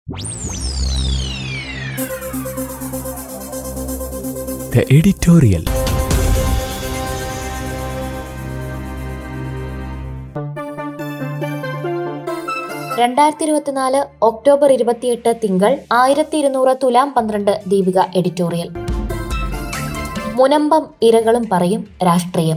The editorial. രണ്ടായിരത്തി ഇരുപത്തിനാല് October ഇരുപത്തിയെട്ട് തിങ്കൾ ആയിരത്തി ഇരുന്നൂറ് തുലാം പന്ത്രണ്ട് ദീപിക എഡിറ്റോറിയൽ മുനമ്പം ഇരകളും പറയും രാഷ്ട്രീയം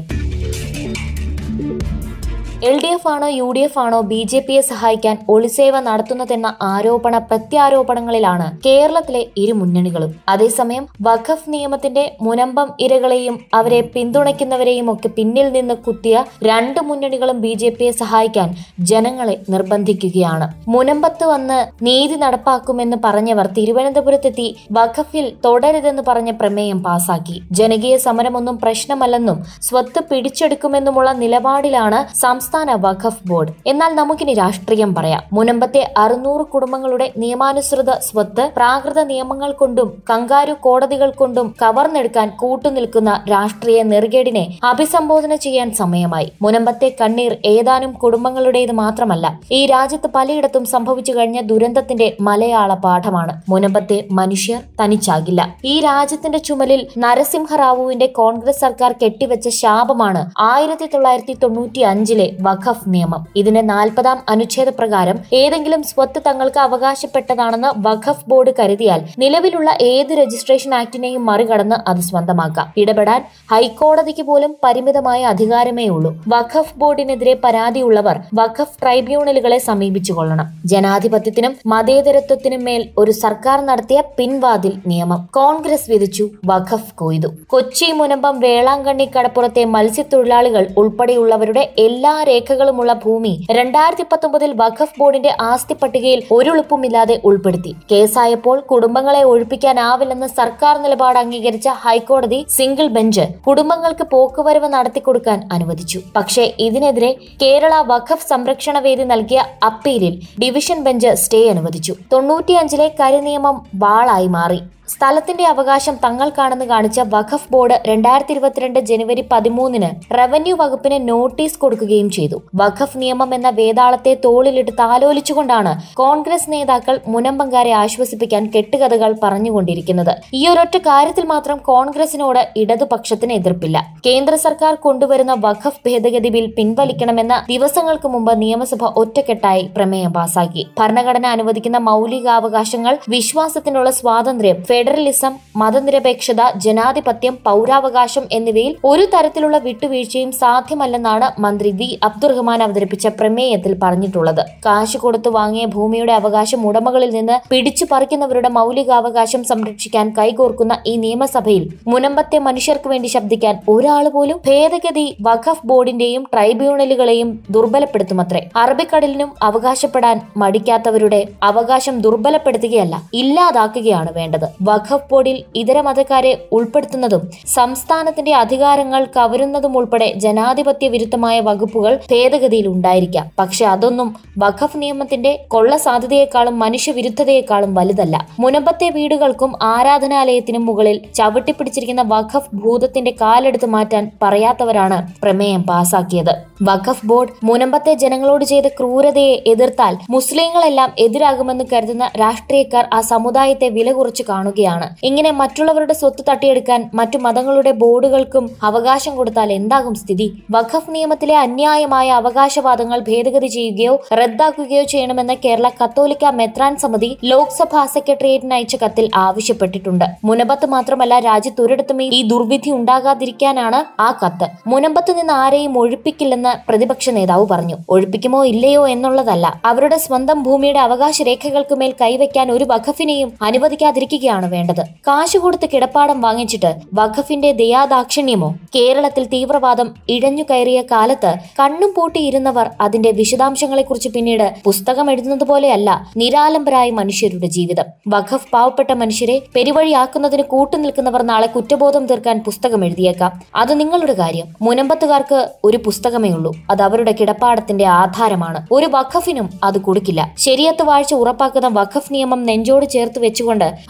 എൽ ഡി എഫ് ആണോ യു ഡി എഫ് ആണോ ബി ജെ പിയെ സഹായിക്കാൻ ഒളിസേവ നടത്തുന്നതെന്ന ആരോപണ പ്രത്യാരോപണങ്ങളിലാണ് കേരളത്തിലെ ഇരു മുന്നണികളും അതേസമയം വഖഫ് നിയമത്തിന്റെ മുനമ്പം ഇരകളെയും അവരെ പിന്തുണയ്ക്കുന്നവരെയും ഒക്കെ പിന്നിൽ നിന്ന് കുത്തിയ രണ്ട് മുന്നണികളും ബി ജെ പിയെ സഹായിക്കാൻ ജനങ്ങളെ നിർബന്ധിക്കുകയാണ് മുനമ്പത്ത് വന്ന് നീതി നടപ്പാക്കുമെന്ന് പറഞ്ഞവർ തിരുവനന്തപുരത്തെത്തി വഖഫിൽ തുടരുതെന്ന് പറഞ്ഞ പ്രമേയം പാസാക്കി ജനകീയ സമരമൊന്നും പ്രശ്നമല്ലെന്നും സ്വത്ത് പിടിച്ചെടുക്കുമെന്നുമുള്ള നിലപാടിലാണ് സംസ്ഥാന വഖഫ് ബോർഡ് എന്നാൽ നമുക്കിനി രാഷ്ട്രീയം പറയാം മുനമ്പത്തെ അറുന്നൂറ് കുടുംബങ്ങളുടെ നിയമാനുസൃത സ്വത്ത് പ്രാകൃത നിയമങ്ങൾ കൊണ്ടും കങ്കാരു കോടതികൾ കൊണ്ടും കവർന്നെടുക്കാൻ കൂട്ടുനിൽക്കുന്ന രാഷ്ട്രീയ നെറുകേടിനെ അഭിസംബോധന ചെയ്യാൻ സമയമായി മുനമ്പത്തെ കണ്ണീർ ഏതാനും കുടുംബങ്ങളുടേത് മാത്രമല്ല ഈ രാജ്യത്ത് പലയിടത്തും സംഭവിച്ചു കഴിഞ്ഞ ദുരന്തത്തിന്റെ മലയാള പാഠമാണ് മുനമ്പത്തെ മനുഷ്യർ തനിച്ചാകില്ല ഈ രാജ്യത്തിന്റെ ചുമലിൽ നരസിംഹറാവുവിന്റെ കോൺഗ്രസ് സർക്കാർ കെട്ടിവെച്ച ശാപമാണ് ആയിരത്തി തൊള്ളായിരത്തി തൊണ്ണൂറ്റി അഞ്ചിലെ വഖഫ് നിയമം ഇതിന്റെ നാൽപ്പതാം അനുച്ഛേദ പ്രകാരം ഏതെങ്കിലും സ്വത്ത് തങ്ങൾക്ക് അവകാശപ്പെട്ടതാണെന്ന് വഖഫ് ബോർഡ് കരുതിയാൽ നിലവിലുള്ള ഏത് രജിസ്ട്രേഷൻ ആക്ടിനെയും മറികടന്ന് അത് സ്വന്തമാക്കാം ഇടപെടാൻ ഹൈക്കോടതിക്ക് പോലും പരിമിതമായ അധികാരമേ ഉള്ളൂ വഖഫ് ബോർഡിനെതിരെ പരാതിയുള്ളവർ വഖഫ് ട്രൈബ്യൂണലുകളെ സമീപിച്ചു കൊള്ളണം ജനാധിപത്യത്തിനും മതേതരത്വത്തിനും മേൽ ഒരു സർക്കാർ നടത്തിയ പിൻവാതിൽ നിയമം കോൺഗ്രസ് വിധിച്ചു വഖഫ് കൊയ്തു കൊച്ചി മുനമ്പം വേളാങ്കണ്ണി കടപ്പുറത്തെ മത്സ്യത്തൊഴിലാളികൾ ഉൾപ്പെടെയുള്ളവരുടെ എല്ലാ രേഖകളുമുള്ള ഭൂമി രണ്ടായിരത്തി പത്തൊമ്പതിൽ വഖഫ് ബോർഡിന്റെ ആസ്തി പട്ടികയിൽ ഒരുളുപ്പുമില്ലാതെ ഉൾപ്പെടുത്തി കേസായപ്പോൾ കുടുംബങ്ങളെ ഒഴിപ്പിക്കാനാവില്ലെന്ന് സർക്കാർ നിലപാട് അംഗീകരിച്ച ഹൈക്കോടതി സിംഗിൾ ബെഞ്ച് കുടുംബങ്ങൾക്ക് പോക്കുവരവ് നടത്തിക്കൊടുക്കാൻ അനുവദിച്ചു പക്ഷേ ഇതിനെതിരെ കേരള വഖഫ് സംരക്ഷണ വേദി നൽകിയ അപ്പീലിൽ ഡിവിഷൻ ബെഞ്ച് സ്റ്റേ അനുവദിച്ചു തൊണ്ണൂറ്റിയഞ്ചിലെ കരിനിയമം വാളായി മാറി സ്ഥലത്തിന്റെ അവകാശം തങ്ങൾക്കാണെന്ന് കാണിച്ച വഖഫ് ബോർഡ് രണ്ടായിരത്തി ഇരുപത്തിരണ്ട് ജനുവരി പതിമൂന്നിന് റവന്യൂ വകുപ്പിന് നോട്ടീസ് കൊടുക്കുകയും ചെയ്തു വഖഫ് നിയമം എന്ന വേതാളത്തെ തോളിലിട്ട് താലോലിച്ചുകൊണ്ടാണ് കോൺഗ്രസ് നേതാക്കൾ മുനമ്പങ്കാരെ ആശ്വസിപ്പിക്കാൻ കെട്ടുകഥകൾ പറഞ്ഞുകൊണ്ടിരിക്കുന്നത് ഈ ഒരൊറ്റ കാര്യത്തിൽ മാത്രം കോൺഗ്രസിനോട് ഇടതുപക്ഷത്തിന് എതിർപ്പില്ല കേന്ദ്ര സർക്കാർ കൊണ്ടുവരുന്ന വഖഫ് ഭേദഗതി ബിൽ പിൻവലിക്കണമെന്ന ദിവസങ്ങൾക്ക് മുമ്പ് നിയമസഭ ഒറ്റക്കെട്ടായി പ്രമേയം പാസാക്കി ഭരണഘടന അനുവദിക്കുന്ന മൗലികാവകാശങ്ങൾ വിശ്വാസത്തിനുള്ള സ്വാതന്ത്ര്യം ഫെഡറലിസം മതനിരപേക്ഷത ജനാധിപത്യം പൗരാവകാശം എന്നിവയിൽ ഒരു തരത്തിലുള്ള വിട്ടുവീഴ്ചയും സാധ്യമല്ലെന്നാണ് മന്ത്രി വി അബ്ദുറഹ്മാൻ അവതരിപ്പിച്ച പ്രമേയത്തിൽ പറഞ്ഞിട്ടുള്ളത് കാശ് കൊടുത്തു വാങ്ങിയ ഭൂമിയുടെ അവകാശം ഉടമകളിൽ നിന്ന് പിടിച്ചു പറിക്കുന്നവരുടെ മൗലികാവകാശം സംരക്ഷിക്കാൻ കൈകോർക്കുന്ന ഈ നിയമസഭയിൽ മുനമ്പത്തെ മനുഷ്യർക്ക് വേണ്ടി ശബ്ദിക്കാൻ ഒരാൾ പോലും ഭേദഗതി വഖഫ് ബോർഡിന്റെയും ട്രൈബ്യൂണലുകളെയും ദുർബലപ്പെടുത്തുമത്രേ അറബിക്കടലിനും അവകാശപ്പെടാൻ മടിക്കാത്തവരുടെ അവകാശം ദുർബലപ്പെടുത്തുകയല്ല ഇല്ലാതാക്കുകയാണ് വേണ്ടത് വഖഫ് ബോർഡിൽ ഇതര മതക്കാരെ ഉൾപ്പെടുത്തുന്നതും സംസ്ഥാനത്തിന്റെ അധികാരങ്ങൾ കവരുന്നതും ഉൾപ്പെടെ ജനാധിപത്യ വിരുദ്ധമായ വകുപ്പുകൾ ഭേദഗതിയിൽ ഉണ്ടായിരിക്കാം പക്ഷെ അതൊന്നും വഖഫ് നിയമത്തിന്റെ കൊള്ള സാധ്യതയെക്കാളും മനുഷ്യവിരുദ്ധതയെക്കാളും വലുതല്ല മുനമ്പത്തെ വീടുകൾക്കും ആരാധനാലയത്തിനും മുകളിൽ ചവിട്ടിപ്പിടിച്ചിരിക്കുന്ന വഖഫ് ഭൂതത്തിന്റെ കാലെടുത്ത് മാറ്റാൻ പറയാത്തവരാണ് പ്രമേയം പാസാക്കിയത് വഖഫ് ബോർഡ് മുനമ്പത്തെ ജനങ്ങളോട് ചെയ്ത ക്രൂരതയെ എതിർത്താൽ മുസ്ലിങ്ങളെല്ലാം എതിരാകുമെന്ന് കരുതുന്ന രാഷ്ട്രീയക്കാർ ആ സമുദായത്തെ വില കുറച്ച് കാണുകയാണ് ഇങ്ങനെ മറ്റുള്ളവരുടെ സ്വത്ത് തട്ടിയെടുക്കാൻ മറ്റു മതങ്ങളുടെ ബോർഡുകൾക്കും അവകാശം കൊടുത്താൽ എന്താകും സ്ഥിതി വഖഫ് നിയമത്തിലെ അന്യായമായ അവകാശവാദങ്ങൾ ഭേദഗതി ചെയ്യുകയോ റദ്ദാക്കുകയോ ചെയ്യണമെന്ന് കേരള കത്തോലിക്ക മെത്രാൻ സമിതി ലോക്സഭാ സെക്രട്ടേറിയറ്റിന് അയച്ച കത്തിൽ ആവശ്യപ്പെട്ടിട്ടുണ്ട് മുനമ്പത്ത് മാത്രമല്ല രാജ്യത്തൊരിടത്തും ഈ ദുർവിധി ഉണ്ടാകാതിരിക്കാനാണ് ആ കത്ത് മുനമ്പത്ത് നിന്ന് ആരെയും ഒഴിപ്പിക്കില്ലെന്ന് പ്രതിപക്ഷ നേതാവ് പറഞ്ഞു ഒഴിപ്പിക്കുമോ ഇല്ലയോ എന്നുള്ളതല്ല അവരുടെ സ്വന്തം ഭൂമിയുടെ അവകാശ രേഖകൾക്ക് മേൽ കൈവയ്ക്കാൻ ഒരു വഖഫിനെയും അനുവദിക്കാതിരിക്കുകയാണ് വേണ്ടത് കാശ് കൊടുത്ത് കിടപ്പാടം വാങ്ങിച്ചിട്ട് വഖഫിന്റെ ദയാദാക്ഷിണ്യമോ കേരളത്തിൽ തീവ്രവാദം ഇഴഞ്ഞു കയറിയ കാലത്ത് കണ്ണും പൂട്ടിയിരുന്നവർ അതിന്റെ വിശദാംശങ്ങളെക്കുറിച്ച് പിന്നീട് പുസ്തകം എഴുതുന്നത് പോലെയല്ല നിരാലംബരായ മനുഷ്യരുടെ ജീവിതം വഖഫ് പാവപ്പെട്ട മനുഷ്യരെ പെരുവഴിയാക്കുന്നതിന് കൂട്ടുനിൽക്കുന്നവർ നാളെ കുറ്റബോധം തീർക്കാൻ പുസ്തകം എഴുതിയേക്കാം അത് നിങ്ങളുടെ കാര്യം മുനമ്പത്തുകാർക്ക് ഒരു പുസ്തകമേ ഉള്ളൂ അത് അവരുടെ കിടപ്പാടത്തിന്റെ ആധാരമാണ് ഒരു വഖഫിനും അത് കൊടുക്കില്ല ശരിയത്ത് വാഴ്ച ഉറപ്പാക്കുന്ന വഖഫ് നിയമം നെഞ്ചോട് ചേർത്ത് വെച്ചുകൊണ്ട് അതിന്റെ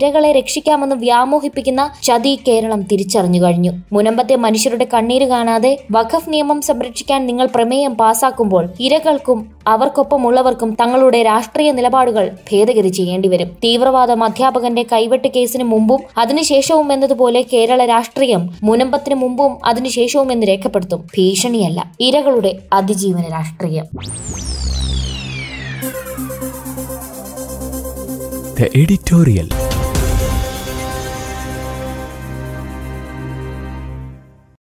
ഇരകളെ രക്ഷിക്കാമെന്ന് വ്യാമോഹിപ്പിക്കുന്ന ചതി കേരളം തിരിച്ചറിഞ്ഞു കഴിഞ്ഞു മുനമ്പത്തെ മനുഷ്യരുടെ കണ്ണീര് കാണാതെ വഖഫ് നിയമം സംരക്ഷിക്കാൻ നിങ്ങൾ പ്രമേയം പാസാക്കുമ്പോൾ ഇരകൾക്കും അവർക്കൊപ്പമുള്ളവർക്കും തങ്ങളുടെ രാഷ്ട്രീയ നിലപാടുകൾ ഭേദഗതി ചെയ്യേണ്ടി വരും തീവ്രവാദം അധ്യാപകന്റെ കൈവെട്ട് കേസിന് മുമ്പും അതിനുശേഷവും എന്നതുപോലെ കേരള രാഷ്ട്രീയം മുനമ്പത്തിന് മുമ്പും അതിനുശേഷവും എന്ന് രേഖപ്പെടുത്തും ഭീഷണിയല്ല ഇരകളുടെ അതിജീവന രാഷ്ട്രീയം The editorial.